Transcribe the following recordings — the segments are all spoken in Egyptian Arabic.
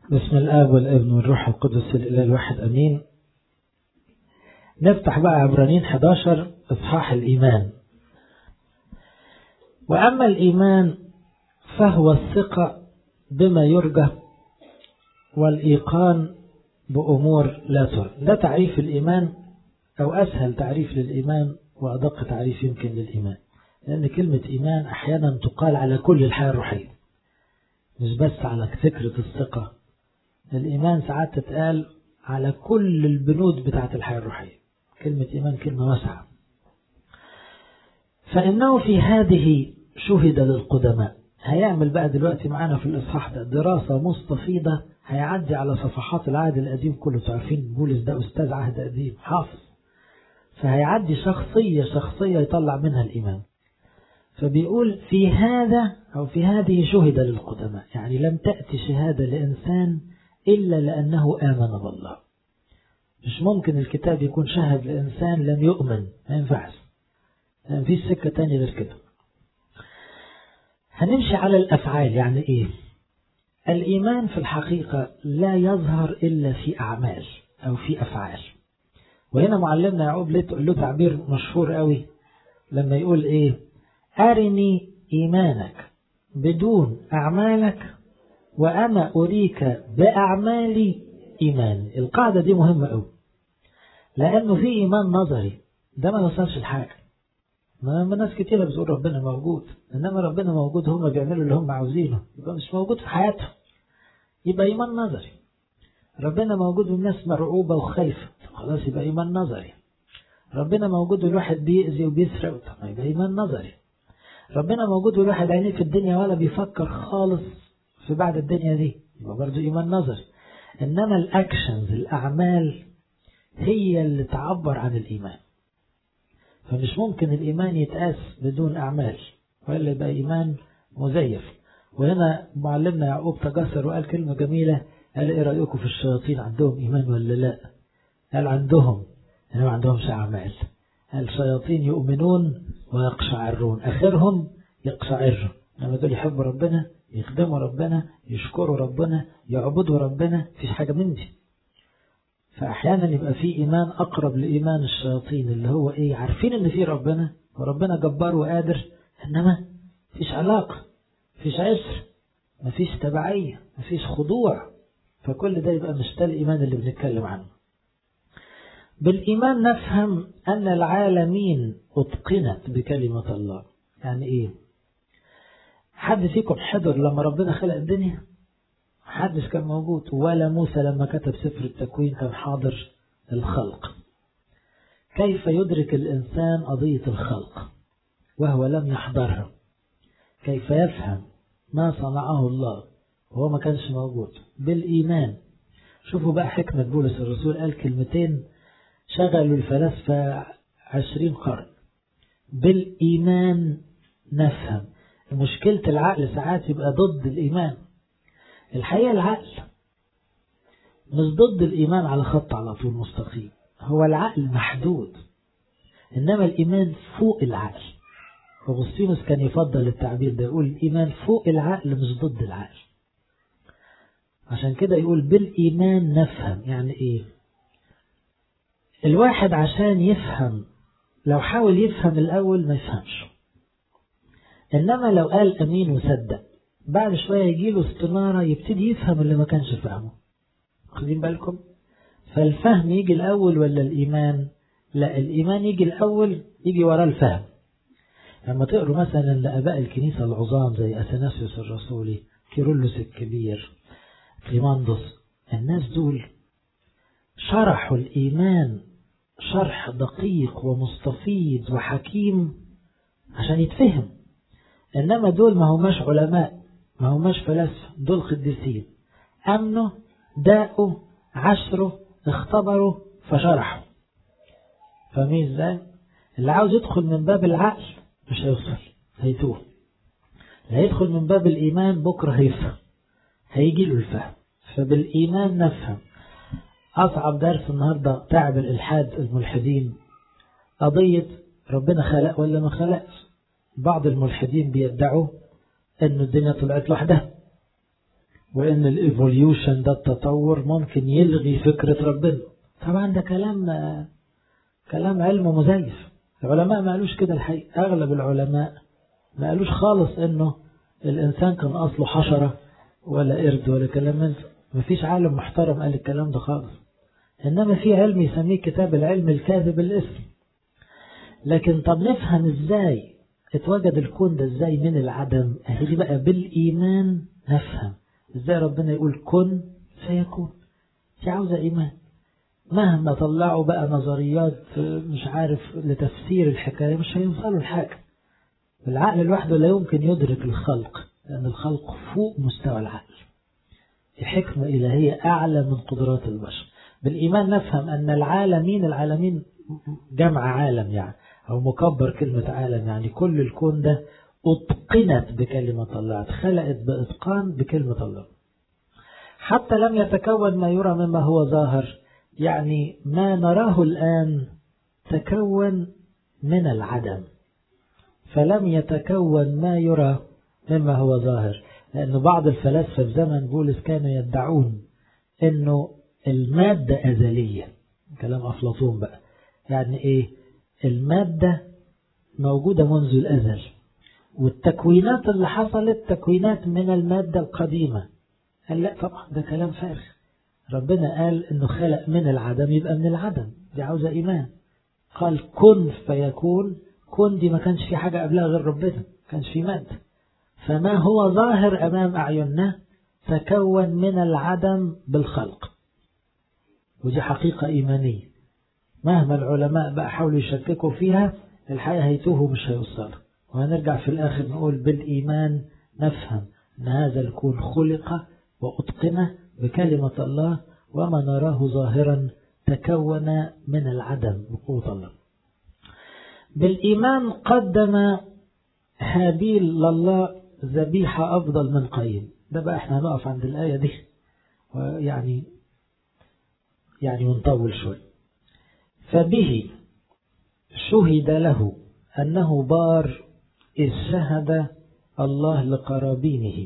بسم الآب والابن والروح القدس الإله الواحد أمين نفتح بقى عبرانين 11 إصحاح الإيمان وأما الإيمان فهو الثقة بما يرجى والإيقان بأمور لا ترى ده تعريف الإيمان أو أسهل تعريف للإيمان وأدق تعريف يمكن للإيمان لأن كلمة إيمان أحيانا تقال على كل الحياة الروحية مش بس على فكرة الثقة الإيمان ساعات تتقال على كل البنود بتاعة الحياة الروحية كلمة إيمان كلمة واسعة فإنه في هذه شهد للقدماء هيعمل بقى دلوقتي معانا في الإصحاح ده دراسة مستفيضة هيعدي على صفحات العهد القديم كله تعرفين بولس ده أستاذ عهد قديم حافظ فهيعدي شخصية شخصية يطلع منها الإيمان فبيقول في هذا أو في هذه شهد للقدماء يعني لم تأتي شهادة لإنسان إلا لأنه آمن بالله مش ممكن الكتاب يكون شهد لإنسان لم يؤمن ما ينفعش ما فيش سكة تانية غير كده هنمشي على الأفعال يعني إيه الإيمان في الحقيقة لا يظهر إلا في أعمال أو في أفعال وهنا معلمنا يعقوب له تعبير مشهور قوي لما يقول إيه أرني إيمانك بدون أعمالك وأنا أريك بأعمالي إيماني القاعدة دي مهمة قوي لأنه في إيمان نظري ده ما يوصلش لحاجة ما ناس كتيرة بتقول ربنا موجود إنما ربنا موجود هم بيعملوا اللي هم عاوزينه يبقى مش موجود في حياتهم يبقى إيمان نظري ربنا موجود والناس مرعوبة وخايفة خلاص يبقى إيمان نظري ربنا موجود والواحد بيأذي وبيسرق طب يبقى إيمان نظري ربنا موجود والواحد عينيه في الدنيا ولا بيفكر خالص في بعد الدنيا دي يبقى برضه إيمان نظري إنما الأكشنز الأعمال هي اللي تعبر عن الإيمان فمش ممكن الإيمان يتقاس بدون أعمال وإلا يبقى إيمان مزيف وهنا معلمنا يعقوب تجسر وقال كلمة جميلة قال إيه رأيكم في الشياطين عندهم إيمان ولا لا قال عندهم يعني ما عندهمش أعمال الشياطين يؤمنون ويقشعرون آخرهم يقشعر لما دول يحبوا ربنا يخدموا ربنا يشكروا ربنا يعبدوا ربنا فيش حاجة من دي فأحيانا يبقى في إيمان أقرب لإيمان الشياطين اللي هو إيه عارفين إن في ربنا وربنا جبار وقادر إنما فيش علاقة فيش عسر مفيش تبعية مفيش خضوع فكل ده يبقى مش ده الإيمان اللي بنتكلم عنه بالإيمان نفهم أن العالمين أتقنت بكلمة الله يعني إيه حد فيكم حضر لما ربنا خلق الدنيا محدش كان موجود ولا موسى لما كتب سفر التكوين كان حاضر الخلق كيف يدرك الإنسان قضية الخلق وهو لم يحضرها كيف يفهم ما صنعه الله وهو ما كانش موجود بالإيمان شوفوا بقى حكمة بولس الرسول قال كلمتين شغلوا الفلاسفة عشرين قرن بالإيمان نفهم مشكلة العقل ساعات يبقى ضد الإيمان الحقيقة العقل مش ضد الإيمان على خط على طول مستقيم هو العقل محدود إنما الإيمان فوق العقل أغسطينوس كان يفضل التعبير ده يقول الإيمان فوق العقل مش ضد العقل عشان كده يقول بالإيمان نفهم يعني إيه الواحد عشان يفهم لو حاول يفهم الأول ما يفهمش إنما لو قال أمين وصدق بعد شوية يجيله استنارة يبتدي يفهم اللي ما كانش فاهمه واخدين بالكم فالفهم يجي الأول ولا الإيمان لا الإيمان يجي الأول يجي وراه الفهم لما تقروا مثلا لآباء الكنيسة العظام زي أثناسيوس الرسولي كيرلس الكبير كليماندوس الناس دول شرحوا الإيمان شرح دقيق ومستفيض وحكيم عشان يتفهم إنما دول ما هماش علماء ما هماش فلاسفة دول قديسين أمنوا داقوا عشروا اختبروا فشرحوا فاهمين ازاي؟ اللي عاوز يدخل من باب العقل مش هيوصل هيتوه اللي هيدخل من باب الإيمان بكرة هيفهم هيجي له الفهم فبالإيمان نفهم أصعب درس النهاردة تعب الإلحاد الملحدين قضية ربنا خلق ولا ما خلقش بعض الملحدين بيدعوا أن الدنيا طلعت لوحدها وإن الإيفوليوشن ده التطور ممكن يلغي فكرة ربنا طبعا ده كلام كلام علم مزيف العلماء ما قالوش كده الحقيقة أغلب العلماء ما قالوش خالص إنه الإنسان كان أصله حشرة ولا قرد ولا كلام من مفيش عالم محترم قال الكلام ده خالص إنما في علم يسميه كتاب العلم الكاذب الاسم لكن طب نفهم إزاي اتوجد الكون ده إزاي من العدم أهي بقى بالإيمان نفهم إزاي ربنا يقول كن فيكون دي عاوزة إيمان مهما طلعوا بقى نظريات مش عارف لتفسير الحكاية مش هيوصلوا لحاجة العقل لوحده لا يمكن يدرك الخلق لأن الخلق فوق مستوى العقل الحكمة إلهية أعلى من قدرات البشر بالإيمان نفهم أن العالمين العالمين جمع عالم يعني أو مكبر كلمة عالم يعني كل الكون ده أتقنت بكلمة الله اتخلقت بإتقان بكلمة الله حتى لم يتكون ما يرى مما هو ظاهر يعني ما نراه الآن تكون من العدم فلم يتكون ما يرى مما هو ظاهر لأن بعض الفلاسفة في زمن بولس كانوا يدعون أنه المادة أزلية كلام أفلاطون بقى يعني إيه المادة موجودة منذ الأزل والتكوينات اللي حصلت تكوينات من المادة القديمة قال لا طبعا ده كلام فارغ ربنا قال انه خلق من العدم يبقى من العدم دي عاوزة ايمان قال كن فيكون كن دي ما كانش في حاجة قبلها غير ربنا كانش في مادة فما هو ظاهر امام اعيننا تكون من العدم بالخلق ودي حقيقة ايمانية مهما العلماء بقى حاولوا يشككوا فيها الحقيقة هيتوهوا مش هيوصلوا وهنرجع في الاخر نقول بالايمان نفهم ان هذا الكون خلق واتقن بكلمة الله وما نراه ظاهرا تكون من العدم بقوة الله بالإيمان قدم هابيل لله ذبيحة أفضل من قايين ده بقى احنا هنقف عند الآية دي ويعني يعني ونطول شوي فبه شهد له أنه بار إذ شهد الله لقرابينه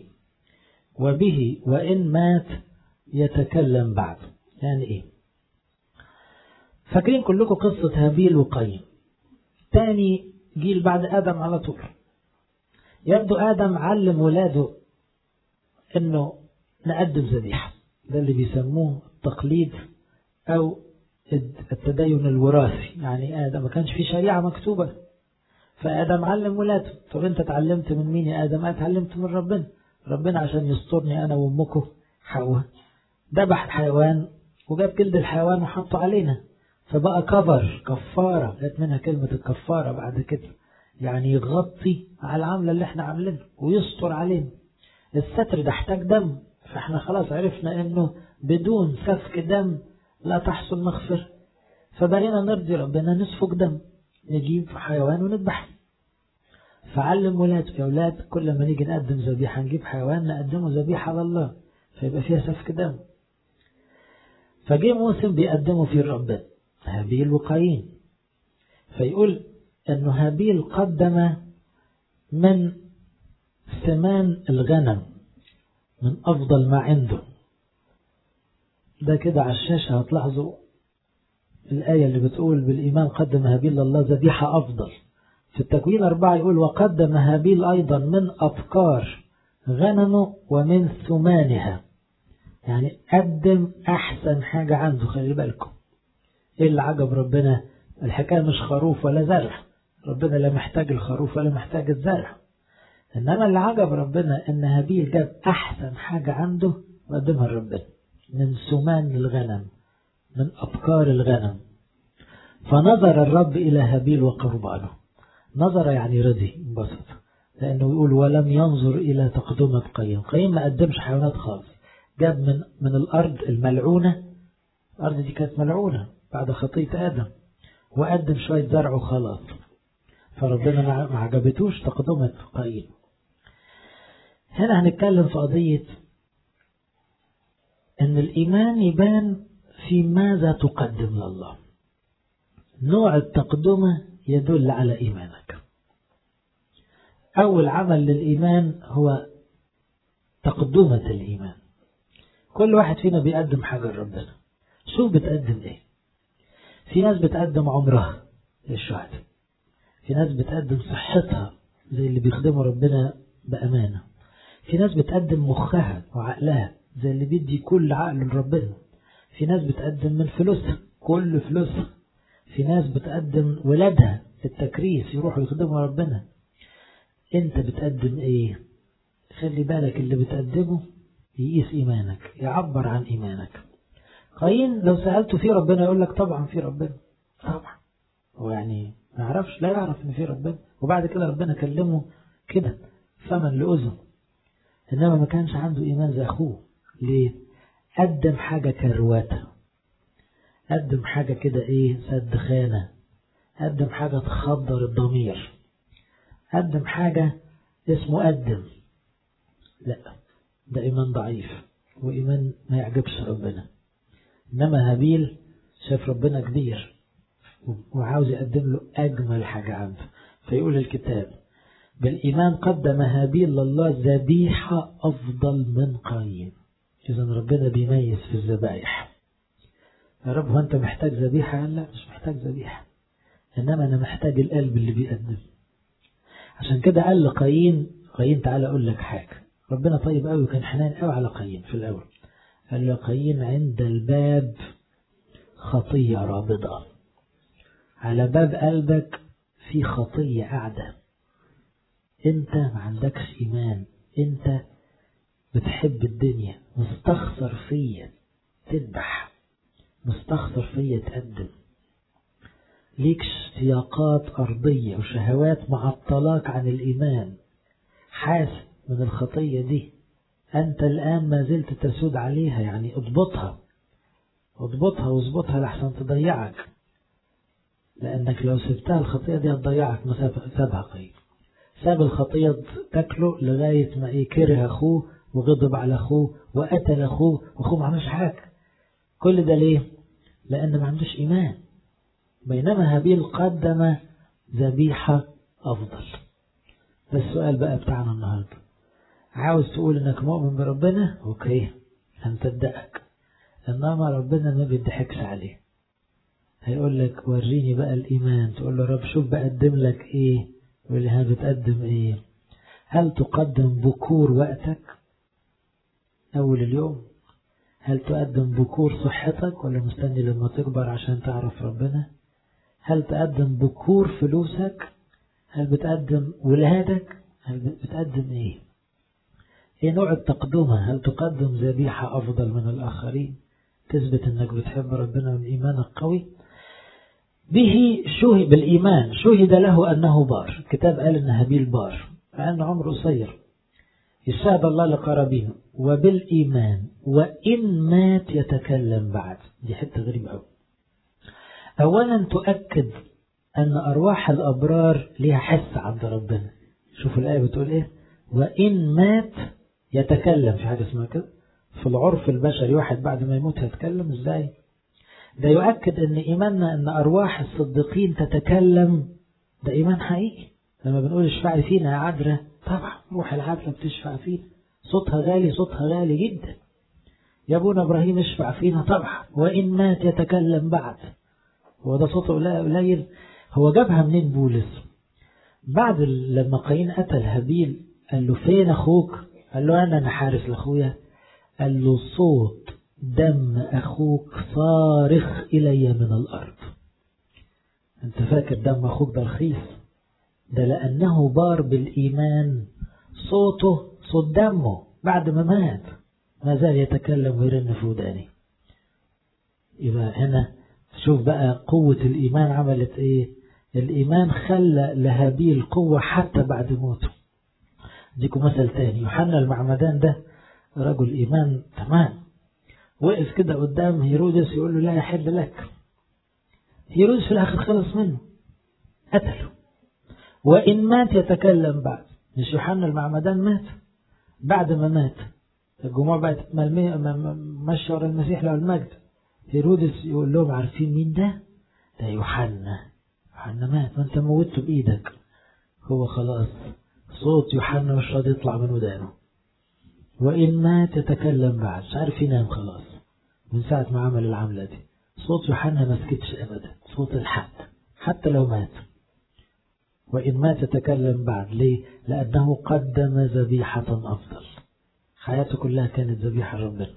وبه وإن مات يتكلم بعد يعني إيه فاكرين كلكم قصة هابيل وقايين تاني جيل بعد آدم على طول يبدو آدم علم ولاده إنه نقدم ذبيحة ده اللي بيسموه التقليد أو التدين الوراثي يعني آدم ما كانش في شريعة مكتوبة فآدم علم ولاده طب أنت اتعلمت من مين يا آدم اتعلمت من ربنا ربنا عشان يسترني أنا وأمكم حواء ذبح حيوان وجاب جلد الحيوان وحطه علينا فبقى كفر كفارة جت منها كلمة الكفارة بعد كده يعني يغطي على العملة اللي احنا عاملينها ويستر علينا الستر ده احتاج دم فاحنا خلاص عرفنا انه بدون سفك دم لا تحصل مغفرة فبقينا نرضي ربنا نسفك دم نجيب حيوان ونذبحه فعلم ولاده يا ولاد كل ما نيجي نقدم ذبيحة نجيب حيوان نقدمه ذبيحة لله فيبقى فيها سفك دم فجه موسم بيقدموا فيه ربنا هابيل وقايين فيقول انه هابيل قدم من ثمان الغنم من افضل ما عنده ده كده على الشاشة هتلاحظوا الآية اللي بتقول بالإيمان قدم هابيل لله ذبيحة أفضل في التكوين أربعة يقول وقدم هابيل أيضا من أبكار غنمه ومن ثمانها يعني قدم أحسن حاجة عنده خلي بالكم إيه اللي عجب ربنا الحكاية مش خروف ولا زرع ربنا لا محتاج الخروف ولا محتاج الزرع إنما اللي عجب ربنا إن هابيل جاب أحسن حاجة عنده وقدمها لربنا من سمان الغنم من أبكار الغنم فنظر الرب إلى هابيل وقربانه نظر يعني رضي انبسط لأنه يقول ولم ينظر إلى تقدمة قيم قيم ما قدمش حيوانات خالص جاب من من الأرض الملعونة الأرض دي كانت ملعونة بعد خطية آدم وقدم شوية زرع وخلاص فربنا ما عجبتوش تقدمة قيم هنا هنتكلم في قضية أن الإيمان يبان في ماذا تقدم لله نوع التقدمة يدل على إيمانك أول عمل للإيمان هو تقدمة الإيمان كل واحد فينا بيقدم حاجة لربنا شوف بتقدم ايه في ناس بتقدم عمرها للشهداء في ناس بتقدم صحتها زي اللي بيخدموا ربنا بأمانة في ناس بتقدم مخها وعقلها زي اللي بيدي كل عقل لربنا في ناس بتقدم من فلوسها كل فلوسها في ناس بتقدم ولادها في التكريس يروحوا يخدموا ربنا انت بتقدم ايه خلي بالك اللي بتقدمه يقيس ايمانك يعبر عن ايمانك قايين لو سألته في ربنا يقول لك طبعا في ربنا طبعا هو يعني ما يعرفش لا يعرف ان في ربنا وبعد كده ربنا كلمه كده فمن لأذن انما ما كانش عنده ايمان زي اخوه ليه قدم حاجة كرواته قدم حاجة كده ايه سد خانة قدم حاجة تخدر الضمير قدم حاجة اسمه قدم لا ده ايمان ضعيف وايمان ما يعجبش ربنا انما هابيل شاف ربنا كبير وعاوز يقدم له اجمل حاجة عنده فيقول الكتاب بالإيمان قدم هابيل لله ذبيحة أفضل من قايين إذا ربنا بيميز في الذبائح يا رب هو أنت محتاج ذبيحة لا مش محتاج ذبيحة إنما أنا محتاج القلب اللي بيقدم عشان كده قال لقايين قايين تعالى أقول لك حاجة ربنا طيب قوي وكان حنان قوي على قايين في الأول قال له قايين عند الباب خطية رابضة على باب قلبك في خطية قاعدة انت ما عندكش ايمان انت بتحب الدنيا مستخسر فيا تذبح مستخسر فيا تقدم ليك اشتياقات أرضية وشهوات معطلاك عن الإيمان حاسب من الخطية دي أنت الآن ما زلت تسود عليها يعني اضبطها اضبطها واظبطها لحسن تضيعك لأنك لو سبتها الخطية دي هتضيعك ما سابها قيد ساب الخطية تاكله لغاية ما ايه كره أخوه وغضب على أخوه وقتل أخوه وأخوه ما عملش حاجة كل ده ليه؟ لأن ما عندوش إيمان بينما هابيل قدم ذبيحة أفضل ده السؤال بقى بتاعنا النهاردة عاوز تقول انك مؤمن بربنا اوكي هنصدقك انما ربنا ما بيضحكش عليه هيقول لك وريني بقى الايمان تقول له رب شوف بقدم لك ايه يقول لي ها بتقدم ايه هل تقدم بكور وقتك اول اليوم هل تقدم بكور صحتك ولا مستني لما تكبر عشان تعرف ربنا هل تقدم بكور فلوسك هل بتقدم ولادك هل بتقدم ايه ايه نوع التقدمة هل تقدم ذبيحة افضل من الاخرين تثبت انك بتحب ربنا من ايمانك قوي به شهد بالإيمان شهد له أنه بار الكتاب قال أن هابيل بار مع أن عمره قصير يشهد الله لقرابينه وبالإيمان وإن مات يتكلم بعد دي حتة غريبة أوي أولا تؤكد أن أرواح الأبرار لها حس عند ربنا شوفوا الآية بتقول إيه وإن مات يتكلم في حاجة اسمها كده في العرف البشري واحد بعد ما يموت هيتكلم إزاي ده يؤكد ان ايماننا ان ارواح الصديقين تتكلم ده ايمان حقيقي لما بنقول اشفعي فينا يا عذراء طبعا روح العذراء بتشفع فينا صوتها غالي صوتها غالي جدا يا ابونا ابراهيم اشفع فينا طبعا وان مات يتكلم بعد هو ده صوته قليل هو جابها منين بولس بعد لما قايين قتل هابيل قال له فين اخوك قال له انا انا حارس لاخويا قال له صوت دم أخوك صارخ إلي من الأرض أنت فاكر دم أخوك ده رخيص ده لأنه بار بالإيمان صوته صوت دمه بعد ما مات ما زال يتكلم ويرن في وداني يبقى هنا شوف بقى قوة الإيمان عملت إيه الإيمان خلى لهابيل قوة حتى بعد موته ديكم مثل تاني يوحنا المعمدان ده رجل إيمان تمام وقف كده قدام هيرودس يقول له لا يحل لك هيرودس في الآخر خلص منه قتله وإن مات يتكلم بعد مش يوحنا المعمدان مات بعد ما مات الجموع بقت ماشية ورا المسيح له المجد هيرودس يقول لهم عارفين مين ده؟ ده يوحنا يوحنا مات ما انت موته بإيدك هو خلاص صوت يوحنا مش راضي يطلع من ودانه وإن مات يتكلم بعد مش عارف ينام خلاص من ساعة ما عمل العملة دي صوت يوحنا ما سكتش أبدا صوت الحق حتى لو مات وإن مات يتكلم بعد ليه لأنه قدم ذبيحة أفضل حياته كلها كانت ذبيحة ربنا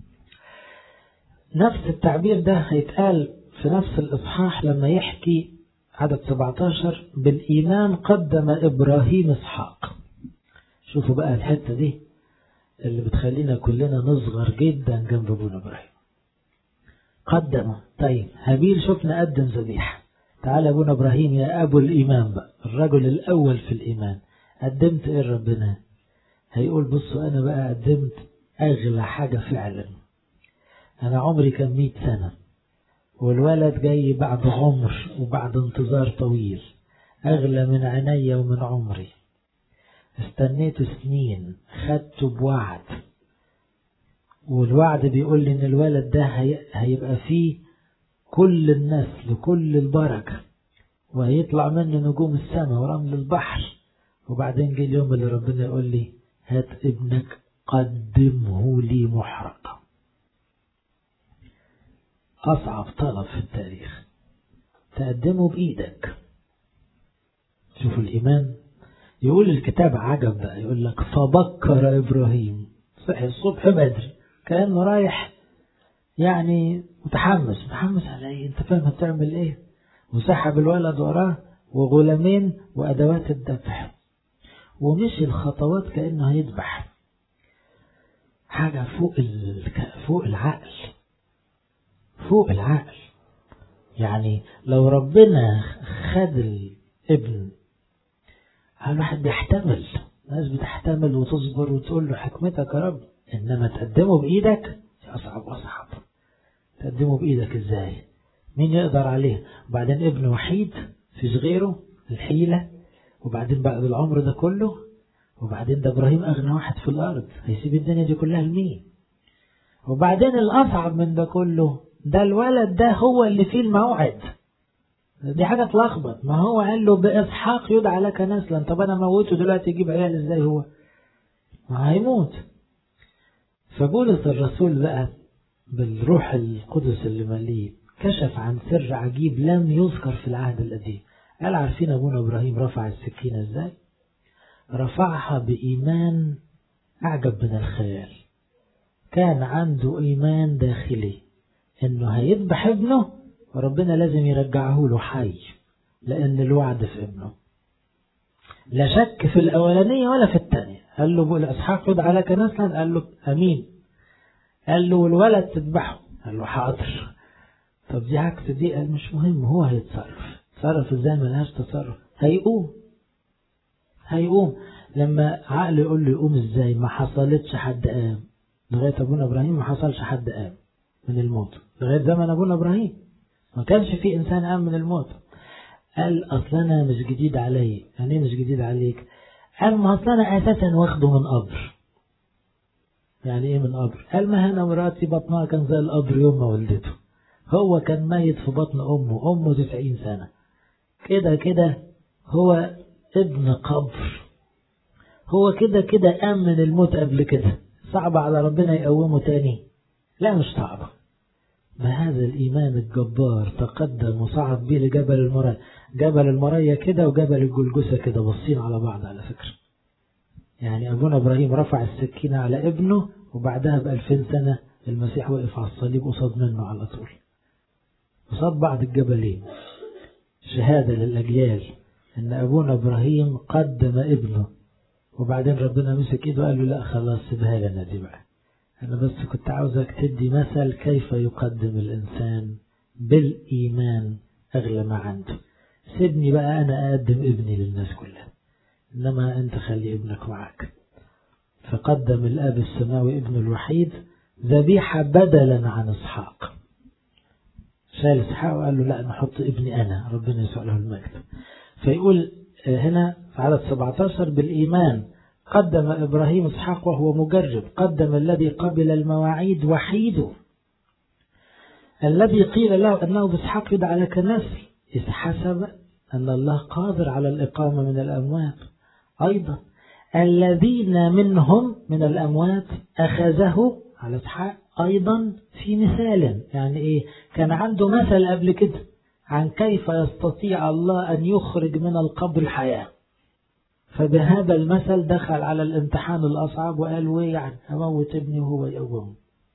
نفس التعبير ده هيتقال في نفس الإصحاح لما يحكي عدد 17 بالإيمان قدم إبراهيم إسحاق شوفوا بقى الحتة دي اللي بتخلينا كلنا نصغر جدا جنب ابونا إبراهيم قدم طيب هابيل شفنا قدم ذبيحة تعالى ابونا إبراهيم يا أبو الإيمان بقى الرجل الأول في الإيمان قدمت إيه ربنا هيقول بصوا أنا بقى قدمت أغلى حاجة فعلا أنا عمري كان مئة سنة والولد جاي بعد عمر وبعد انتظار طويل أغلى من عيني ومن عمري استنيته سنين خدته بوعد والوعد بيقول لي ان الولد ده هيبقى فيه كل النسل كل البركة وهيطلع منه نجوم السماء ورمل البحر وبعدين جه اليوم اللي ربنا يقول لي هات ابنك قدمه لي محرقة أصعب طلب في التاريخ تقدمه بإيدك شوفوا الإيمان يقول الكتاب عجب بقى يقول لك فبكر إبراهيم صحي الصبح بدري كأنه رايح يعني متحمس متحمس على ايه انت فاهم هتعمل ايه وسحب الولد وراه وغلامين وأدوات الذبح ومشي الخطوات كأنه هيذبح حاجة فوق فوق العقل فوق العقل يعني لو ربنا خد الابن الواحد بيحتمل الناس بتحتمل وتصبر وتقول له حكمتك يا رب انما تقدمه بايدك اصعب واصعب تقدمه بايدك ازاي مين يقدر عليه وبعدين ابن وحيد فيش غيره الحيلة وبعدين بعد العمر ده كله وبعدين ده ابراهيم اغنى واحد في الارض هيسيب الدنيا دي كلها لمين وبعدين الاصعب من ده كله ده الولد ده هو اللي فيه الموعد دي حاجة تلخبط ما هو قال له بإسحاق يدعى لك نسلا طب أنا موته دلوقتي يجيب عيال إزاي هو ما هيموت فبولس الرسول بقى بالروح القدس اللي مليه كشف عن سر عجيب لم يذكر في العهد القديم قال عارفين أبونا إبراهيم رفع السكينة إزاي رفعها بإيمان أعجب من الخيال كان عنده إيمان داخلي إنه هيذبح ابنه وربنا لازم يرجعه له حي لأن الوعد في ابنه لا شك في الأولانية ولا في الثانية قال له الأسحاق يدعى لك نسلا قال له أمين قال له والولد تذبحه قال له حاضر طب دي عكس دي قال مش مهم هو هيتصرف تصرف ازاي ملهاش تصرف هيقوم هيقوم لما عقل يقول له يقوم ازاي ما حصلتش حد قام لغاية أبونا إبراهيم ما حصلش حد قام من الموت لغاية زمن أبونا إبراهيم ما كانش في إنسان قام من الموت قال أصل أنا مش جديد علي يعني مش جديد عليك قال ما أصل أنا أساسا واخده من قبر يعني إيه من قبر قال ما أنا مراتي بطنها كان زي القبر يوم ما ولدته هو كان ميت في بطن أمه أمه تسعين سنة كده كده هو ابن قبر هو كده كده قام من الموت قبل كده صعب على ربنا يقومه تاني لا مش صعبة بهذا الإيمان الجبار تقدم وصعد بيه لجبل المريا جبل المريا كده وجبل الجلجسة كده باصين على بعض على فكرة يعني أبونا إبراهيم رفع السكينة على ابنه وبعدها بألفين سنة المسيح وقف على الصليب قصاد منه على طول قصاد بعض الجبلين شهادة للأجيال إن أبونا إبراهيم قدم ابنه وبعدين ربنا مسك إيده وقال له لا خلاص سيبها لنا دي بقى أنا بس كنت عاوزك تدي مثل كيف يقدم الإنسان بالإيمان أغلى ما عنده سيبني بقى أنا أقدم ابني للناس كلها إنما أنت خلي ابنك معك فقدم الأب السماوي ابن الوحيد ذبيحة بدلا عن إسحاق شال إسحاق وقال له لا نحط ابني أنا ربنا يسوع له المجد فيقول هنا في عدد 17 بالإيمان قدم إبراهيم إسحاق وهو مجرب قدم الذي قبل المواعيد وحيده الذي قيل له أنه بإسحاق يدعى لك نسل إذ حسب أن الله قادر على الإقامة من الأموات أيضا الذين منهم من الأموات أخذه على إسحاق أيضا في مثال يعني إيه كان عنده مثل قبل كده عن كيف يستطيع الله أن يخرج من القبر الحياة فبهذا المثل دخل على الامتحان الأصعب وقال ويه يعني أموت ابني وهو يقوم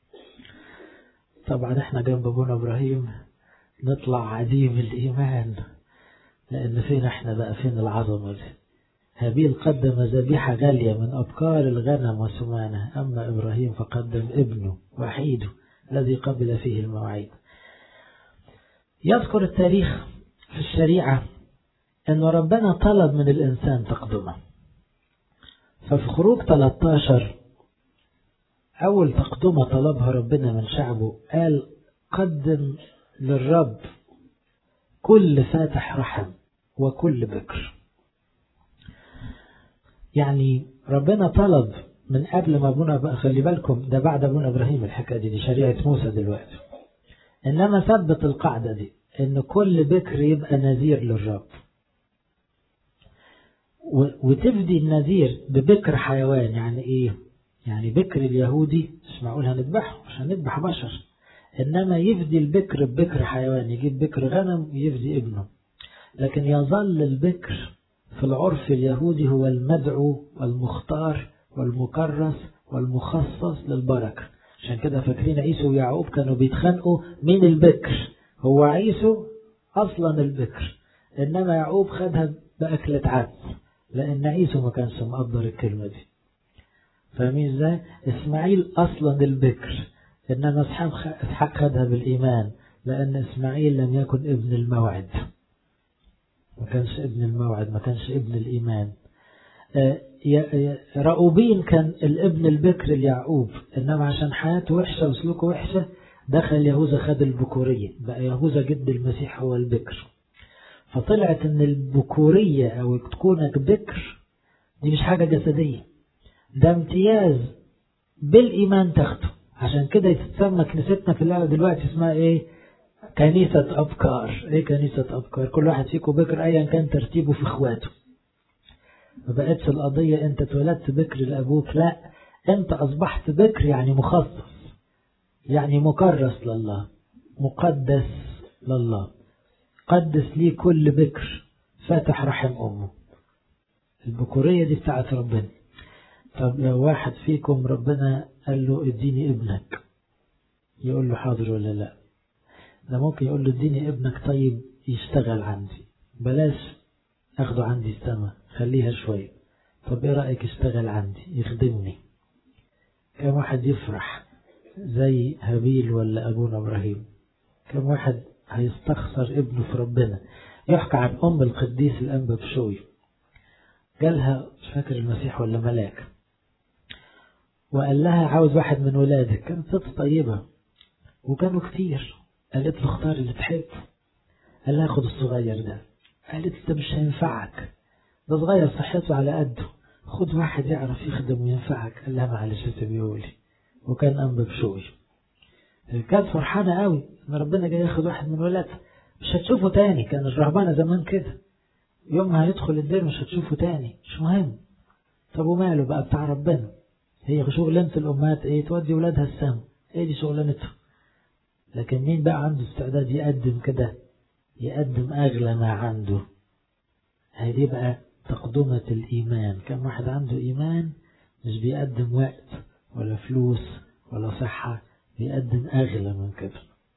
طبعا احنا جنب ابونا ابراهيم نطلع عديم الايمان لان فين احنا بقى فين العظمه دي هابيل قدم ذبيحة غالية من أبكار الغنم وسمانه أما إبراهيم فقدم ابنه وحيده الذي قبل فيه المواعيد يذكر التاريخ في الشريعة أن ربنا طلب من الإنسان تقدمه ففي خروج 13 أول تقدمة طلبها ربنا من شعبه قال قدم للرب كل فاتح رحم وكل بكر يعني ربنا طلب من قبل ما ابونا بقى خلي بالكم ده بعد ابونا ابراهيم الحكايه دي, دي شريعه موسى دلوقتي انما ثبت القاعده دي ان كل بكر يبقى نذير للرب وتفدي النذير ببكر حيوان يعني ايه يعني بكر اليهودي مش معقول هنذبحه مش هنذبح بشر انما يفدي البكر ببكر حيوان يجيب بكر غنم ويفدي ابنه لكن يظل البكر في العرف اليهودي هو المدعو والمختار والمكرس والمخصص للبركة عشان كده فاكرين عيسو ويعقوب كانوا بيتخانقوا مين البكر هو عيسو أصلا البكر إنما يعقوب خدها بأكلة عدس لأن عيسو ما كانش مقدر الكلمة دي فاهمين ازاي؟ إسماعيل أصلا البكر إنما إسحاق خدها بالإيمان لأن إسماعيل لم يكن ابن الموعد ما كانش ابن الموعد ما كانش ابن الإيمان رأوبين كان الابن البكر ليعقوب إنما عشان حياته وحشة وسلوكه وحشة دخل يهوذا خد البكورية بقى يهوذا جد المسيح هو البكر فطلعت ان البكورية او تكونك بكر دي مش حاجة جسدية ده امتياز بالإيمان تاخده عشان كده تتسمى كنيستنا في اللعبة دلوقتي اسمها ايه كنيسة أبكار ايه كنيسة أبكار كل واحد فيكم بكر ايا كان ترتيبه في اخواته ما بقتش القضية انت اتولدت بكر لأبوك لا انت اصبحت بكر يعني مخصص يعني مكرس لله مقدس لله قدس لي كل بكر فاتح رحم أمه البكورية دي بتاعت ربنا طب لو واحد فيكم ربنا قال له اديني ابنك يقول له حاضر ولا لا ده ممكن يقول له اديني ابنك طيب يشتغل عندي بلاش اخده عندي السما خليها شوية طب ايه رأيك يشتغل عندي يخدمني كم واحد يفرح زي هابيل ولا أبونا إبراهيم كم واحد هيستخسر ابنه في ربنا يحكى عن أم القديس الأنبا بشوي قالها مش فاكر المسيح ولا ملاك وقال لها عاوز واحد من ولادك كانت ست طيبة وكانوا كتير قالت له اختار اللي تحب قال لها خد الصغير ده قالت ده مش هينفعك ده صغير صحته على قده خد واحد يعرف يخدم وينفعك قال لها معلش سيبيهولي وكان أنبا بشوي كانت فرحانة قوي ان ربنا جاي ياخد واحد من ولادها مش هتشوفه تاني كان الرهبانة زمان كده يوم ما هيدخل الدير مش هتشوفه تاني مش مهم طب وماله بقى بتاع ربنا هي شغلانة الأمهات ايه تودي ولادها السما ايه دي شغلانتها لكن مين بقى عنده استعداد يقدم كده يقدم أغلى ما عنده هذه بقى تقدمة الإيمان كم واحد عنده إيمان مش بيقدم وقت ولا فلوس ولا صحة بيقدم أغلى من كده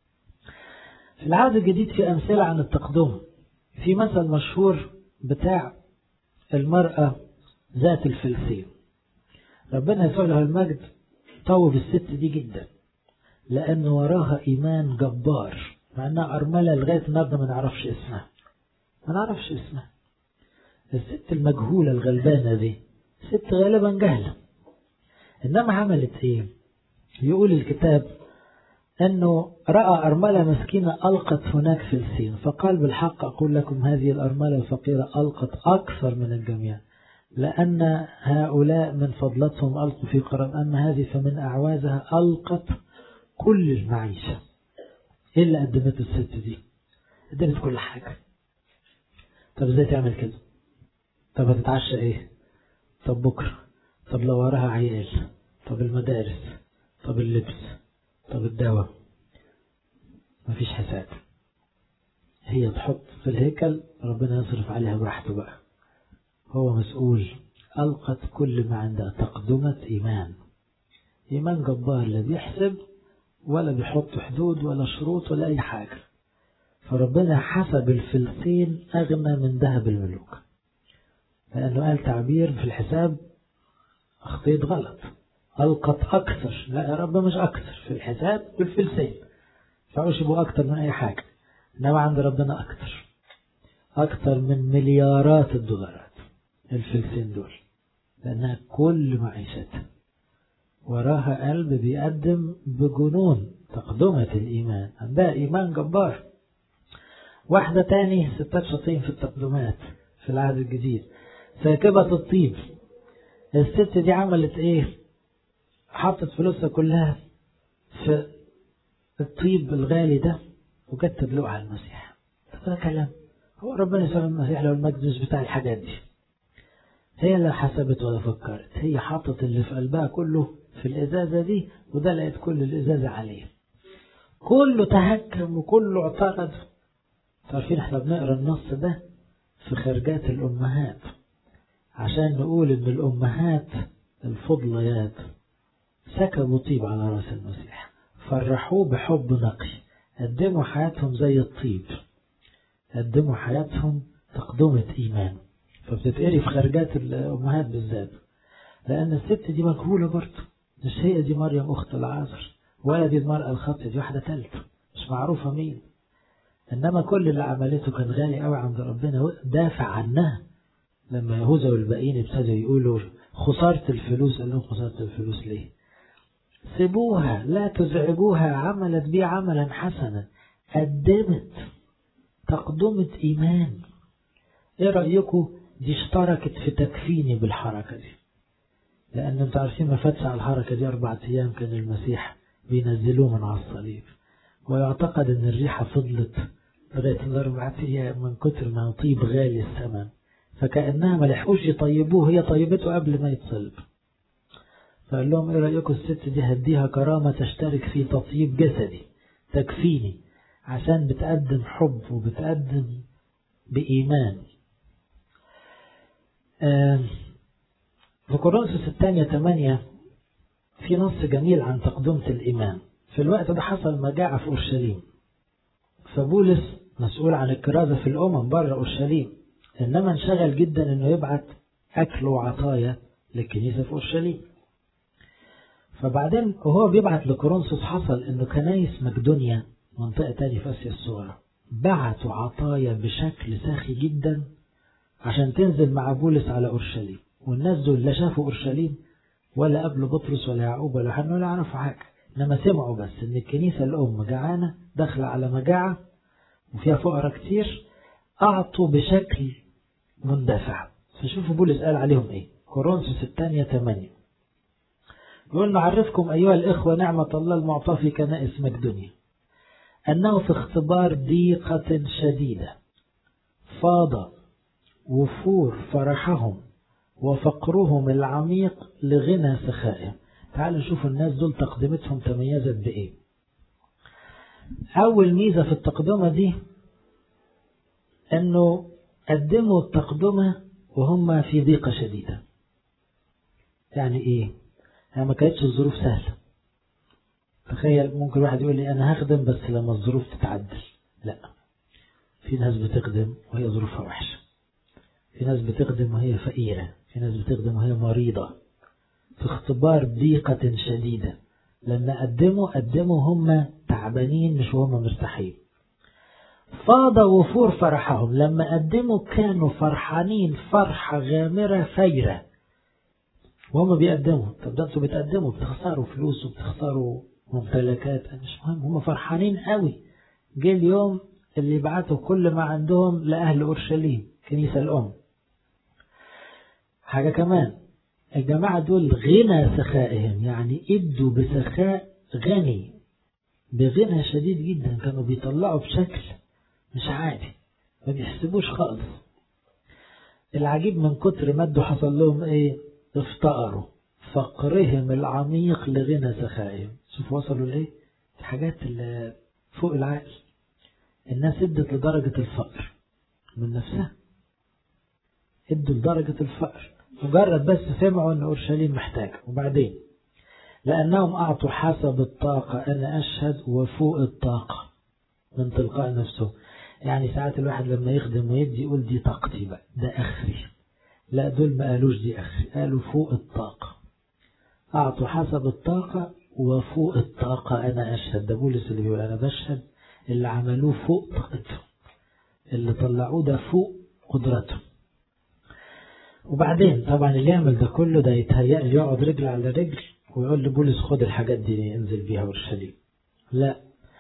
في العهد الجديد في أمثلة عن التقدم في مثل مشهور بتاع المرأة ذات الفلسين ربنا يسوع له المجد طوب الست دي جدا لأن وراها إيمان جبار مع أنها أرملة لغاية النهارده ما نعرفش اسمها ما نعرفش اسمها الست المجهولة الغلبانة دي ست غالبا جهلة إنما عملت إيه يقول الكتاب أنه رأى أرملة مسكينة ألقت هناك فلسين فقال بالحق أقول لكم هذه الأرملة الفقيرة ألقت أكثر من الجميع لأن هؤلاء من فضلتهم ألقوا في قرب أما هذه فمن أعوازها ألقت كل المعيشة إيه اللي قدمته الست دي قدمت كل حاجة طب ازاي تعمل كده طب هتتعشى ايه طب بكرة طب لو وراها عيال طب المدارس طب اللبس طب الدواء مفيش حساب هي تحط في الهيكل ربنا يصرف عليها براحته بقى هو مسؤول ألقت كل ما عندها تقدمة إيمان إيمان جبار لا بيحسب ولا بيحط حدود ولا شروط ولا أي حاجة فربنا حسب الفلسين أغنى من ذهب الملوك لأنه قال تعبير في الحساب أخطيت غلط ألقت أكثر لا يا رب مش أكثر في الحساب بالفلسين فعوش يبقوا أكثر من أي حاجة إنما عند ربنا أكثر أكثر من مليارات الدولارات الفلسين دول لأنها كل معيشتها وراها قلب بيقدم بجنون تقدمة الإيمان عندها إيمان جبار واحدة تاني ستات شاطين في التقدمات في العهد الجديد ساكبة الطيب الست دي عملت ايه حطت فلوسها كلها في الطيب الغالي ده وجت تدلق على المسيح ده كلام هو ربنا يسلم المسيح لو المجد مش بتاع الحاجات دي هي لا حسبت ولا فكرت هي حطت اللي في قلبها كله في الإزازة دي ودلقت كل الإزازة عليه كله تهكم وكله اعترض عارفين احنا بنقرا النص ده في خرجات الأمهات عشان نقول إن الأمهات الفضليات سكبوا طيب على رأس المسيح فرحوه بحب نقي قدموا حياتهم زي الطيب قدموا حياتهم تقدمة إيمان فبتتقري في خرجات الأمهات بالذات لأن الست دي مجهولة برضه مش هي دي مريم أخت العازر ولا دي المرأة الخاطئة دي واحدة تالتة مش معروفة مين إنما كل اللي عملته كان غالي قوي عند ربنا دافع عنها لما يهوذا والباقيين ابتدوا يقولوا خسارة الفلوس قال لهم خسارة الفلوس ليه؟ سيبوها لا تزعجوها عملت بي عملا حسنا قدمت تقدمة إيمان إيه رأيكم دي اشتركت في تكفيني بالحركة دي لأن انتوا عارفين ما فاتش على الحركة دي أربعة أيام كان المسيح بينزلوه من على الصليب ويعتقد أن الريحة فضلت لغاية الأربعة أيام من كتر ما طيب غالي الثمن فكأنها ما لحقوش يطيبوه هي طيبته قبل ما يتصلب فقال لهم ايه رأيكم الست دي هديها كرامة تشترك في تطيب جسدي تكفيني عشان بتقدم حب وبتقدم بإيمان آه في كورنثوس الثانية 8 في نص جميل عن تقدمة الإيمان في الوقت ده حصل مجاعة في أورشليم فبولس مسؤول عن الكرازة في الأمم بره أورشليم إنما انشغل جدا إنه يبعت أكل وعطايا للكنيسة في أورشليم فبعدين وهو بيبعت لكورنثوس حصل إنه كنايس مقدونيا منطقة تانية في آسيا الصغرى بعتوا عطايا بشكل ساخي جدا عشان تنزل مع بولس على أورشليم والناس دول لا شافوا أورشليم ولا قبلوا بطرس ولا يعقوب ولا حد ولا يعرفوا حاجة إنما سمعوا بس إن الكنيسة الأم جعانة داخلة على مجاعة وفيها فقراء كتير أعطوا بشكل مندفع فشوفوا بولس قال عليهم إيه كورنثوس الثانية 8 يقول نعرفكم أيها الإخوة نعمة الله المعطاة في كنائس مقدونيا أنه في اختبار ضيقة شديدة فاض وفور فرحهم وفقرهم العميق لغنى سخائهم تعالوا نشوف الناس دول تقدمتهم تميزت بإيه أول ميزة في التقدمة دي أنه قدموا التقدمة وهم في ضيقة شديدة يعني إيه يعني ما كانتش الظروف سهلة تخيل ممكن واحد يقول لي أنا هخدم بس لما الظروف تتعدل لا في ناس بتخدم وهي ظروفها وحشة في ناس بتخدم وهي فقيرة في ناس بتخدم وهي مريضة في اختبار ضيقة شديدة لما قدموا قدموا هم تعبانين مش وهم مرتاحين فاض وفور فرحهم لما قدموا كانوا فرحانين فرحة غامرة فيرة وهم بيقدموا طب ده انتوا بتقدموا بتخسروا فلوس وبتخسروا ممتلكات مش مهم هم فرحانين قوي جه اليوم اللي يبعتوا كل ما عندهم لأهل أورشليم كنيسة الأم حاجة كمان الجماعة دول غنى سخائهم يعني ادوا بسخاء غني بغنى شديد جدا كانوا بيطلعوا بشكل مش عادي ما بيحسبوش خالص العجيب من كتر ما ادوا حصل لهم ايه افتقروا فقرهم العميق لغنى سخائهم شوف وصلوا لإيه الحاجات اللي فوق العقل الناس ادت لدرجة الفقر من نفسها ادوا لدرجة الفقر مجرد بس سمعوا ان اورشليم محتاج وبعدين لانهم اعطوا حسب الطاقة انا اشهد وفوق الطاقة من تلقاء نفسه يعني ساعات الواحد لما يخدم ويدي يقول دي طاقتي بقى ده اخري لا دول ما قالوش دي اخري قالوا فوق الطاقة اعطوا حسب الطاقة وفوق الطاقة انا اشهد ده بولس اللي بيقول انا بشهد اللي عملوه فوق طاقتهم اللي طلعوه ده فوق قدرتهم وبعدين طبعا اللي يعمل ده كله ده يتهيأ يقعد رجل على رجل ويقول لبولس خد الحاجات دي انزل بيها اورشليم لا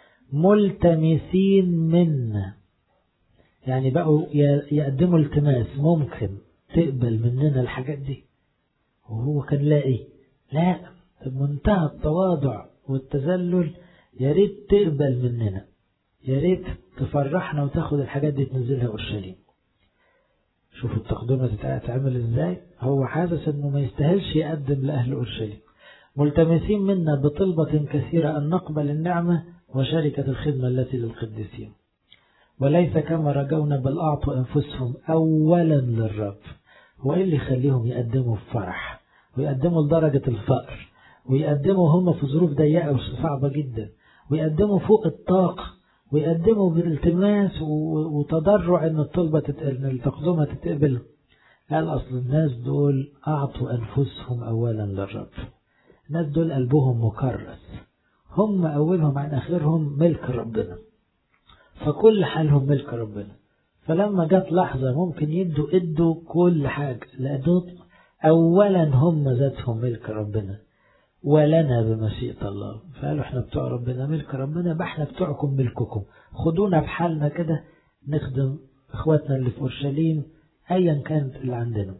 ملتمسين منا يعني بقوا يقدموا التماس ممكن تقبل مننا الحاجات دي وهو كان لاقي لا بمنتهى التواضع والتذلل يا ريت تقبل مننا يا ريت تفرحنا وتاخد الحاجات دي تنزلها اورشليم شوفوا التقدمة تتعمل ازاي هو حاسس انه ما يستاهلش يقدم لأهل أورشليم ملتمسين منا بطلبة كثيرة أن نقبل النعمة وشركة الخدمة التي للقديسين وليس كما رجونا بل أعطوا أنفسهم أولا للرب هو إيه اللي يخليهم يقدموا بفرح ويقدموا لدرجة الفقر ويقدموا هم في ظروف ضيقة وصعبة جدا ويقدموا فوق الطاقة ويقدموا بالالتماس وتضرع ان الطلبة ان التقدمة تتقبل قال اصل الناس دول اعطوا انفسهم اولا للرب الناس دول قلبهم مكرس هم اولهم عن اخرهم ملك ربنا فكل حالهم ملك ربنا فلما جت لحظة ممكن يدوا ادوا كل حاجة لأنه اولا هم ذاتهم ملك ربنا ولنا بمشيئة الله فقالوا احنا بتوع ربنا ملك ربنا بقى احنا بتوعكم ملككم خدونا بحالنا كده نخدم اخواتنا اللي في اورشليم ايا كانت اللي عندنا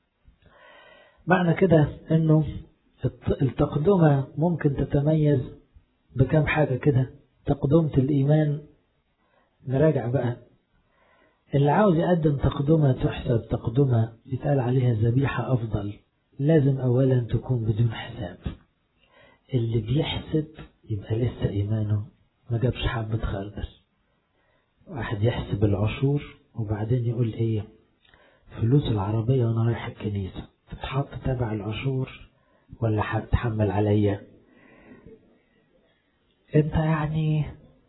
معنى كده انه التقدمة ممكن تتميز بكم حاجة كده تقدمة الايمان نراجع بقى اللي عاوز يقدم تقدمة تحسب تقدمة يتقال عليها ذبيحة افضل لازم اولا تكون بدون حساب اللي بيحسب يبقى لسه إيمانه ما جابش حبة خردل واحد يحسب العشور وبعدين يقول إيه فلوس العربية وأنا رايح الكنيسة تتحط تبع العشور ولا هتحمل عليا انت يعني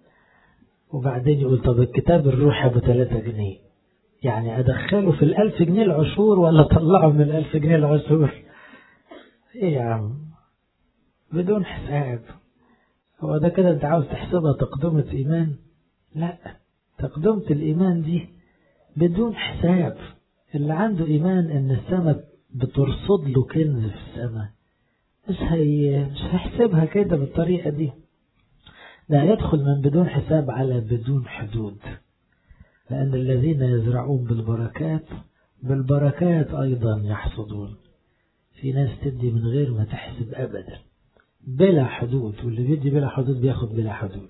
وبعدين يقول طب الكتاب الروحي ابو 3 جنيه يعني ادخله في الالف جنيه العشور ولا اطلعه من الالف جنيه العشور ايه يا عم بدون حساب هو ده كده انت عاوز تحسبها تقدمة ايمان لا تقدمة الايمان دي بدون حساب اللي عنده ايمان ان السماء بترصد له كنز في السماء مش هي مش هيحسبها كده بالطريقة دي لا يدخل من بدون حساب على بدون حدود لأن الذين يزرعون بالبركات بالبركات أيضا يحصدون في ناس تدي من غير ما تحسب أبدا بلا حدود واللي بيدي بلا حدود بياخد بلا حدود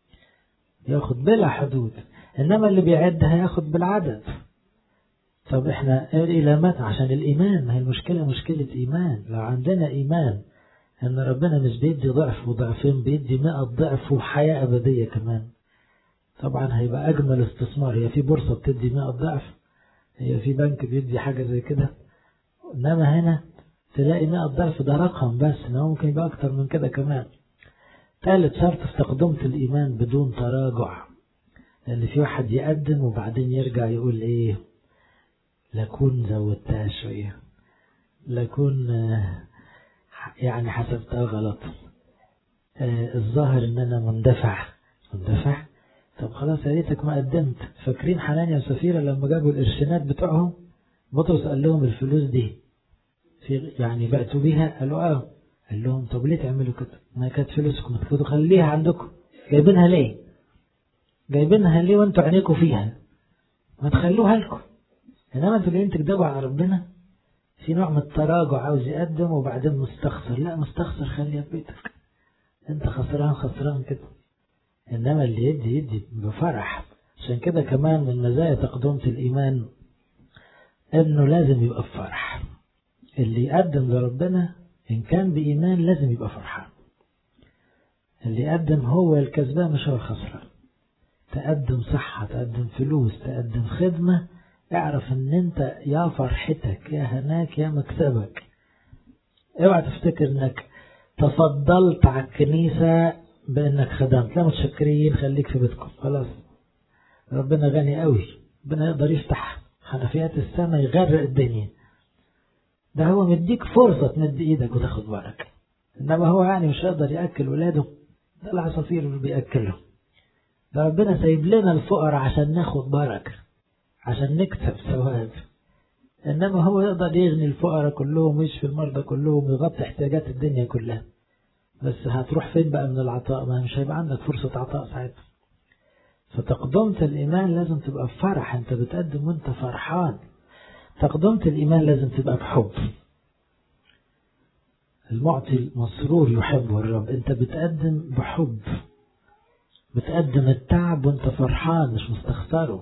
ياخد بلا حدود إنما اللي بيعد هياخد بالعدد طب احنا إلى متى عشان الإيمان ما هي المشكلة مشكلة إيمان لو عندنا إيمان ان ربنا مش بيدي ضعف وضعفين بيدي مئة ضعف وحياة أبدية كمان طبعا هيبقى أجمل استثمار هي في بورصة بتدي مئة ضعف هي في بنك بيدي حاجة زي كده إنما هنا تلاقي مئة ضعف ده رقم بس إنما ممكن يبقى أكتر من كده كمان ثالث شرط في تقدمة الإيمان بدون تراجع لأن في واحد يقدم وبعدين يرجع يقول إيه لكون زودتها شوية لكون يعني حسبتها غلط آه الظاهر ان انا مندفع مندفع طب خلاص يا ريتك ما قدمت فاكرين حنانيا وسفيرة لما جابوا القرشينات بتوعهم بطرس قال لهم الفلوس دي في يعني بأتوا بيها قالوا اه قال لهم طب ليه تعملوا كده ما كانت فلوسكم تفوتوا خليها عندكم جايبينها ليه جايبينها ليه وانتوا عينيكم فيها ما تخلوها لكم انما انتوا جايين تكذبوا على ربنا في نوع من التراجع عاوز يقدم وبعدين مستخسر لا مستخسر خليها في بيتك انت خسران خسران كده انما اللي يدي يدي بفرح عشان كده كمان من مزايا تقدمة الايمان انه لازم يبقى بفرح اللي يقدم لربنا إن كان بإيمان لازم يبقى فرحان اللي يقدم هو الكسبان مش هو الخسران تقدم صحة تقدم فلوس تقدم خدمة اعرف ان انت يا فرحتك يا هناك يا مكسبك اوعى تفتكر انك تفضلت على الكنيسة بانك خدمت لا متشكرين خليك في بيتكم خلاص ربنا غني قوي ربنا يقدر يفتح حنفيات السماء يغرق الدنيا ده هو مديك فرصة تمد ايدك وتاخد بركة انما هو يعني مش هيقدر ياكل ولاده ده العصافير اللي بياكلهم ده ربنا سايب لنا الفقراء عشان ناخد بركة عشان نكسب ثواب انما هو يقدر يغني الفقراء كلهم ويشفي المرضى كلهم ويغطي احتياجات الدنيا كلها بس هتروح فين بقى من العطاء ما مش هيبقى عندك فرصة عطاء ساعتها فتقدمة الإيمان لازم تبقى بفرح أنت بتقدم وأنت فرحان تقدمة الإيمان لازم تبقى بحب المعطي المسرور يحبه الرب أنت بتقدم بحب بتقدم التعب وأنت فرحان مش مستخسره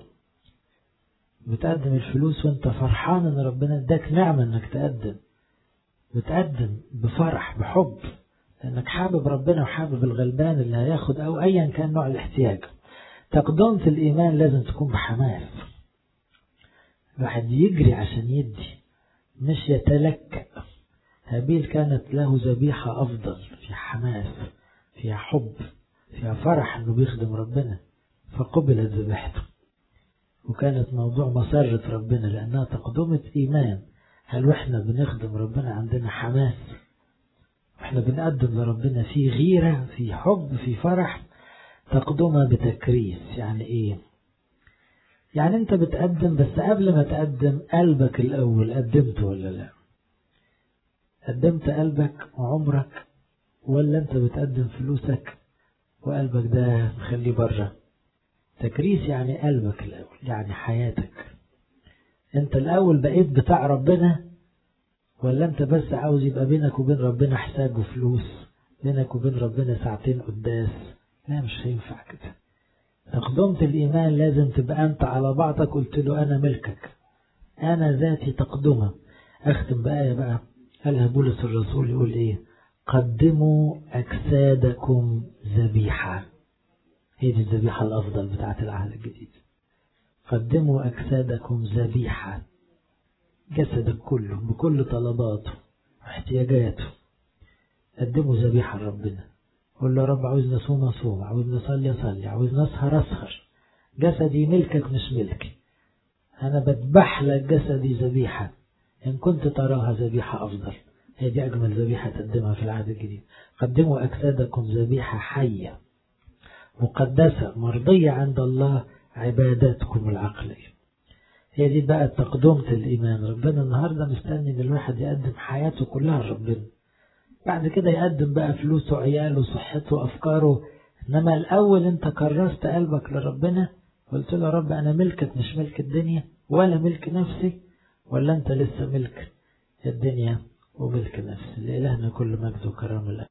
بتقدم الفلوس وأنت فرحان أن ربنا اداك نعمة أنك تقدم بتقدم بفرح بحب لأنك حابب ربنا وحابب الغلبان اللي هياخد أو أيا كان نوع الاحتياج تقدمة الإيمان لازم تكون بحماس الواحد يجري عشان يدي مش يتلكأ هابيل كانت له ذبيحة أفضل في حماس فيها حب فيها فرح أنه بيخدم ربنا فقبلت ذبيحته وكانت موضوع مسرة ربنا لأنها تقدمة إيمان هل وإحنا بنخدم ربنا عندنا حماس وإحنا بنقدم لربنا في غيرة في حب في فرح تقدمها بتكريس يعني ايه يعني انت بتقدم بس قبل ما تقدم قلبك الاول قدمته ولا لا قدمت قلبك وعمرك ولا انت بتقدم فلوسك وقلبك ده مخليه بره تكريس يعني قلبك الاول يعني حياتك انت الاول بقيت بتاع ربنا ولا انت بس عاوز يبقى بينك وبين ربنا حساب وفلوس بينك وبين ربنا ساعتين قداس لا مش هينفع كده تقدمة الإيمان لازم تبقى أنت على بعضك قلت له أنا ملكك أنا ذاتي تقدمة أختم بآية بقى قالها بولس الرسول يقول إيه قدموا أجسادكم ذبيحة هي دي الذبيحة الأفضل بتاعت العهد الجديد قدموا أجسادكم ذبيحة جسدك كله بكل طلباته واحتياجاته قدموا ذبيحة لربنا قول له يا رب عاوزني اصوم اصوم عاوزني اصلي اصلي عاوزني اسهر اسهر جسدي ملكك مش ملكي انا بذبح لك جسدي ذبيحه ان كنت تراها ذبيحه افضل هي دي اجمل ذبيحه تقدمها في العهد الجديد قدموا اجسادكم ذبيحه حيه مقدسه مرضيه عند الله عباداتكم العقليه هي دي بقى تقدمة الإيمان ربنا النهاردة مستني إن الواحد يقدم حياته كلها لربنا بعد كده يقدم بقى فلوسه وعياله وصحته وأفكاره إنما الأول أنت كرست قلبك لربنا قلت له يا رب أنا ملكك مش ملك الدنيا ولا ملك نفسي ولا أنت لسه ملك الدنيا وملك نفسي لإلهنا كل مجد وكرم الأب